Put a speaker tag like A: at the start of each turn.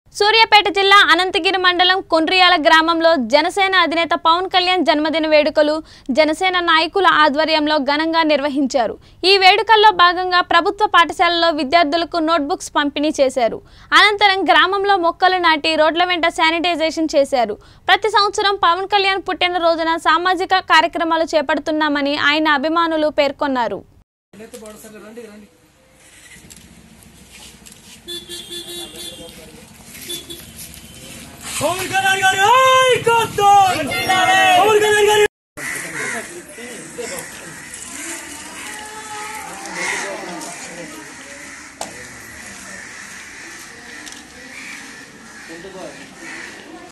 A: సూర్యాపేట జిల్లా అనంతగిరి మండలం కొండ్రియాల గ్రామంలో జనసేన అధినేత పవన్ కళ్యాణ్ జన్మదిన వేడుకలు జనసేన నాయకుల ఆధ్వర్యంలో ఘనంగా నిర్వహించారు ఈ వేడుకల్లో భాగంగా ప్రభుత్వ పాఠశాలలో విద్యార్థులకు నోట్బుక్స్ పంపిణీ చేశారు అనంతరం గ్రామంలో మొక్కలు నాటి రోడ్ల వెంట శానిటైజేషన్ చేశారు ప్రతి సంవత్సరం పవన్ కళ్యాణ్ పుట్టినరోజున సామాజిక కార్యక్రమాలు చేపడుతున్నామని ఆయన అభిమానులు పేర్కొన్నారు
B: పవన్ కళ్యాణ్ గారి ఐక్యత! పవన్ కళ్యాణ్ గారి